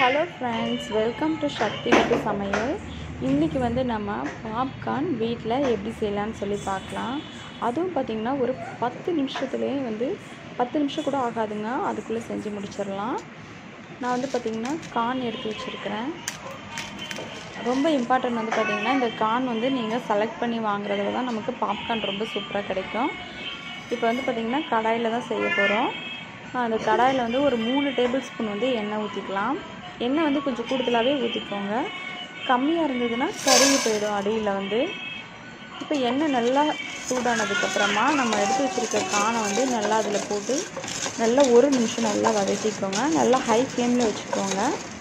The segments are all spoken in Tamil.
hello friends welcome to Sakthi வீட்டு சமையல் இன்றைக்கி வந்து நம்ம பாப்கார்ன் வீட்டில் எப்படி செய்யலாம்னு சொல்லி பார்க்கலாம் அதுவும் பார்த்திங்கன்னா ஒரு பத்து நிமிஷத்துலேயே வந்து பத்து நிமிஷம் கூட ஆகாதுங்க அதுக்குள்ளே செஞ்சு முடிச்சிடலாம் நான் வந்து பார்த்திங்கன்னா கார்ன் எடுத்து வச்சுருக்கிறேன் ரொம்ப இம்பார்ட்டன்ட் வந்து பார்த்திங்கன்னா இந்த கார்ன் வந்து நீங்கள் செலக்ட் பண்ணி வாங்குறதுல தான் நமக்கு பாப்கார்ன் ரொம்ப சூப்பராக கிடைக்கும் இப்போ வந்து பார்த்திங்கன்னா கடாயில் தான் செய்ய போகிறோம் அந்த கடாயில் வந்து ஒரு மூணு டேபிள் ஸ்பூன் வந்து எண்ணெய் ஊற்றிக்கலாம் எண்ணெய் வந்து கொஞ்சம் கூடுதலாகவே ஊற்றிக்கோங்க கம்மியாக இருந்ததுன்னா கருகி போயிடும் அடியில் வந்து இப்போ எண்ணெய் நல்லா சூடானதுக்கப்புறமா நம்ம எடுத்து வச்சுருக்க கானை வந்து நல்லா அதில் போட்டு நல்லா ஒரு நிமிஷம் நல்லா வதக்கிக்கோங்க நல்லா ஹை ஃப்ளேமில் வச்சுக்கோங்க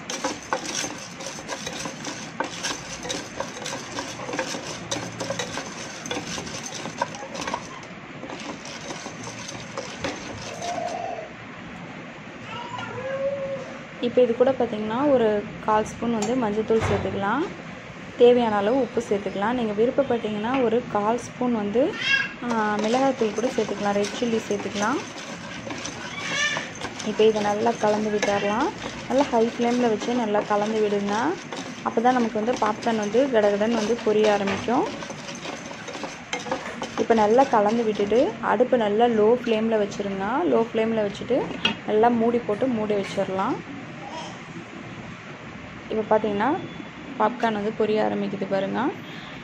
இப்போ இது கூட பார்த்திங்கன்னா ஒரு கால் ஸ்பூன் வந்து மஞ்சள்தூள் சேர்த்துக்கலாம் தேவையான அளவு உப்பு சேர்த்துக்கலாம் நீங்கள் விருப்பப்பட்டீங்கன்னா ஒரு கால் ஸ்பூன் வந்து மிளகாய்த்தூள் கூட சேர்த்துக்கலாம் ரெட் சில்லி சேர்த்துக்கலாம் இப்போ இதை நல்லா கலந்து விட்டுடலாம் நல்லா ஹை ஃப்ளேமில் வச்சு நல்லா கலந்து விடுங்க அப்போ தான் நமக்கு வந்து பாப்கார்ன் வந்து கடகடன் வந்து பொரிய ஆரம்பிக்கும் இப்போ நல்லா கலந்து விட்டுட்டு அடுப்பு நல்லா லோ ஃப்ளேமில் வச்சுருங்க லோ ஃப்ளேமில் வச்சுட்டு நல்லா மூடி போட்டு மூடி வச்சிடலாம் இப்போ பார்த்தீங்கன்னா பாப்கார்ன் வந்து பொரிய ஆரம்பிக்குது பாருங்கள்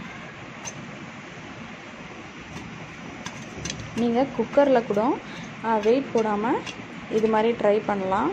நீங்கள் குக்கரில் கூட வெயிட் போடாமல் இது மாதிரி ட்ரை பண்ணலாம்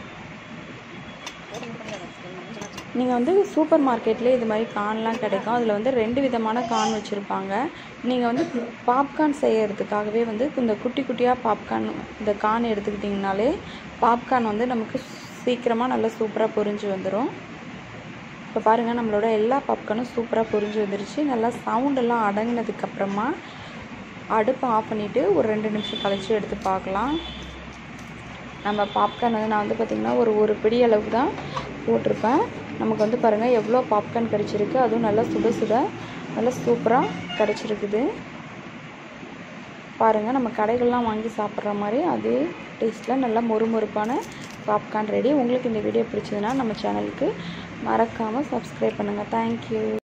நீங்கள் வந்து சூப்பர் மார்க்கெட்லேயே இது மாதிரி கார்ன்லாம் கிடைக்கும் அதில் வந்து ரெண்டு விதமான கார்ன் வச்சுருப்பாங்க நீங்கள் வந்து பாப்கார்ன் செய்கிறதுக்காகவே வந்து இந்த குட்டி குட்டியாக பாப்கார்ன் இந்த கார்ன் எடுத்துக்கிட்டிங்கனாலே பாப்கார்ன் வந்து நமக்கு சீக்கிரமாக நல்லா சூப்பராக பொரிஞ்சு வந்துடும் இப்போ பாருங்கள் நம்மளோட எல்லா பாப்கார்னும் சூப்பராக பொரிஞ்சு வந்துருச்சு நல்லா சவுண்டெல்லாம் அடங்கினதுக்கப்புறமா அடுப்பை ஆஃப் பண்ணிவிட்டு ஒரு ரெண்டு நிமிஷம் கழித்து எடுத்து பார்க்கலாம் நம்ம பாப்கார்ன் வந்து நான் வந்து பார்த்திங்கன்னா ஒரு ஒரு பிடி அளவுக்கு தான் போட்டிருப்பேன் நமக்கு வந்து பாருங்கள் எவ்வளோ பாப்கார்ன் கிடச்சிருக்கு அதுவும் நல்லா சுட சுட நல்லா சூப்பராக கிடச்சிருக்குது பாருங்கள் நம்ம கடைகள்லாம் வாங்கி சாப்பிட்ற மாதிரி அதே டேஸ்ட்டில் நல்லா மொறுமொறுப்பான பாப்கார்ன் ரெடி உங்களுக்கு இந்த வீடியோ பிடிச்சதுன்னா நம்ம சேனலுக்கு மறக்காமல் சப்ஸ்கிரைப் பண்ணுங்கள் தேங்க்யூ